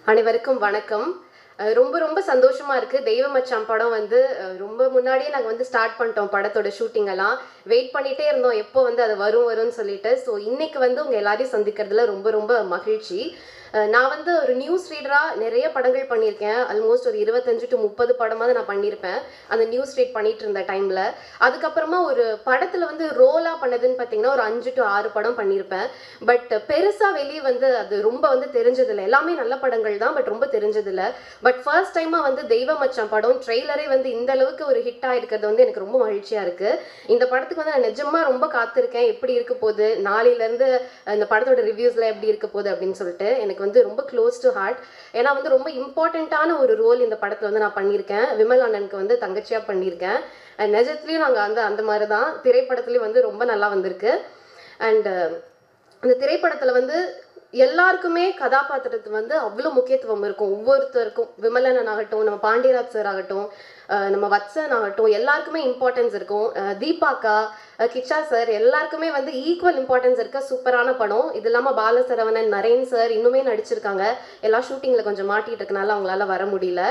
அனைவருக்கும் வணக்கம் அஹ் ரொம்ப ரொம்ப சந்தோஷமா இருக்கு தெய்வ மச்சான் படம் வந்து அஹ் ரொம்ப முன்னாடியே நாங்க வந்து ஸ்டார்ட் பண்ணிட்டோம் படத்தோட ஷூட்டிங் எல்லாம் வெயிட் பண்ணிட்டே இருந்தோம் எப்போ வந்து அது வரும் வரும்னு சொல்லிட்டு ஸோ இன்னைக்கு வந்து உங்க எல்லாரையும் சந்திக்கிறதுல ரொம்ப ரொம்ப மகிழ்ச்சி அஹ் நான் வந்து ஒரு நியூஸ் ரீடரா நிறைய படங்கள் பண்ணியிருக்கேன் ஆல்மோஸ்ட் ஒரு இருபத்தஞ்சு டு முப்பது படமாவது நான் பண்ணியிருப்பேன் அந்த நியூஸ் ரீட் பண்ணிட்டு இருந்த டைம்ல அதுக்கப்புறமா ஒரு படத்துல வந்து ரோலா பண்ணதுன்னு பார்த்தீங்கன்னா ஒரு அஞ்சு டு ஆறு படம் பண்ணியிருப்பேன் பட் பெருசா வெளியே வந்து அது ரொம்ப வந்து தெரிஞ்சதில்லை எல்லாமே நல்ல படங்கள் தான் பட் ரொம்ப தெரிஞ்சதில்லை பட் ஃபர்ஸ்ட் டைமா வந்து தெய்வ மச்சான் படம் ட்ரெய்லரே வந்து இந்த அளவுக்கு ஒரு ஹிட் ஆயிருக்கிறது வந்து எனக்கு ரொம்ப மகிழ்ச்சியா இருக்கு இந்த படத்துக்கு வந்து நான் நிஜமா ரொம்ப காத்திருக்கேன் எப்படி இருக்க போகுது நாளையில இருந்து இந்த படத்தோட ரிவ்யூஸ்ல எப்படி இருக்க போகுது அப்படின்னு சொல்லிட்டு எனக்கு வந்து ரொம்ப க்ளோஸ் டு ஹார்ட் ஏன்னா வந்து ரொம்ப இம்பார்ட்டண்ட்டான ஒரு ரோல் இந்த படத்துல வந்து நான் பண்ணியிருக்கேன் விமல் அண்ணனுக்கு வந்து தங்கச்சியா பண்ணியிருக்கேன் அண்ட் நிஜத்துலயும் நாங்க வந்து அந்த மாதிரி தான் திரைப்படத்துலயும் வந்து ரொம்ப நல்லா வந்திருக்கு அண்ட் அந்த திரைப்படத்துல வந்து எல்லாருக்குமே கதாபாத்திரத்துக்கு வந்து அவ்வளோ முக்கியத்துவம் இருக்கும் ஒவ்வொருத்தருக்கும் விமலனன் ஆகட்டும் நம்ம பாண்டியராஜ் சார் ஆகட்டும் அஹ் நம்ம வத்சன் ஆகட்டும் எல்லாருக்குமே இம்பார்ட்டன்ஸ் இருக்கும் அஹ் தீபாக்கா அஹ் கிச்சா சார் எல்லாருக்குமே வந்து ஈக்குவல் இம்பார்ட்டன்ஸ் இருக்க சூப்பரான படம் இது இல்லாமல் பாலசரவணன் நரேன் சார் இன்னுமே நடிச்சிருக்காங்க எல்லா ஷூட்டிங்கில் கொஞ்சம் மாட்டிட்டு இருக்கனால அவங்களால வர முடியல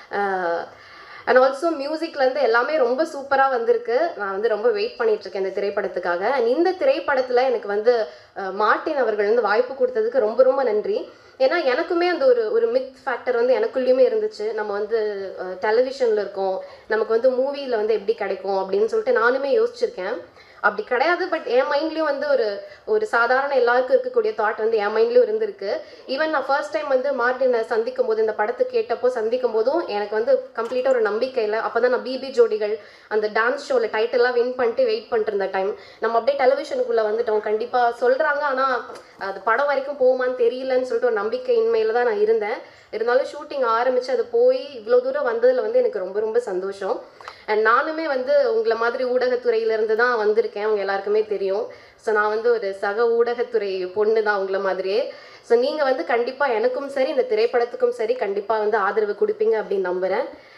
அண்ட் ஆல்சோ மியூசிக்லேருந்து எல்லாமே ரொம்ப சூப்பராக வந்திருக்கு நான் வந்து ரொம்ப வெயிட் பண்ணிட்டு இருக்கேன் இந்த திரைப்படத்துக்காக அண்ட் இந்த திரைப்படத்தில் எனக்கு வந்து அஹ், மார்ட்டின் அவர்கள் வந்து வாய்ப்பு கொடுத்ததுக்கு ரொம்ப ரொம்ப நன்றி ஏன்னா எனக்குமே அந்த ஒரு ஒரு மித் ஃபேக்டர் வந்து எனக்குள்ளேயுமே இருந்துச்சு நம்ம வந்து டெலிவிஷனில் இருக்கோம் நமக்கு வந்து மூவியில் வந்து எப்படி கிடைக்கும் அப்படின்னு சொல்லிட்டு நானுமே யோசிச்சிருக்கேன் அப்படி கிடையாது பட் என் மைண்ட்லேயும் வந்து ஒரு ஒரு சாதாரண எல்லாருக்கும் இருக்கக்கூடிய தாட் வந்து என் மைண்ட்லேயும் இருந்திருக்கு ஈவன் நான் ஃபர்ஸ்ட் டைம் வந்து மார்டினை சந்திக்கும் போது இந்த படத்தை கேட்டப்போ சந்திக்கும் போதும் எனக்கு வந்து கம்ப்ளீட்டாக ஒரு நம்பிக்கை இல்லை அப்போ தான் நான் பிபி ஜோடிகள் அந்த டான்ஸ் ஷோவில் டைட்டிலாம் வின் பண்ணிட்டு வெயிட் பண்ணிட்டு இருந்த டைம் நம்ம அப்படியே டெலிவிஷனுக்குள்ளே வந்துட்டோம் கண்டிப்பாக சொல்கிறாங்க ஆனால் அது படம் வரைக்கும் போகுமான்னு தெரியலன்னு சொல்லிட்டு ஒரு நம்பிக்கையின்மையில தான் நான் இருந்தேன் இருந்தாலும் ஷூட்டிங் ஆரம்பிச்சு அது போய் இவ்வளோ தூரம் வந்ததில் வந்து எனக்கு ரொம்ப ரொம்ப சந்தோஷம் அண்ட் நானுமே வந்து உங்களை மாதிரி ஊடகத்துறையிலேருந்து தான் வந்திருக்கேன் உங்க எல்லாருக்குமே தெரியும் ஸோ நான் வந்து ஒரு சக ஊடகத்துறை பொண்ணு தான் உங்களை மாதிரியே ஸோ நீங்கள் வந்து கண்டிப்பாக எனக்கும் சரி இந்த திரைப்படத்துக்கும் சரி கண்டிப்பாக வந்து ஆதரவு கொடுப்பீங்க அப்படின்னு நம்புகிறேன்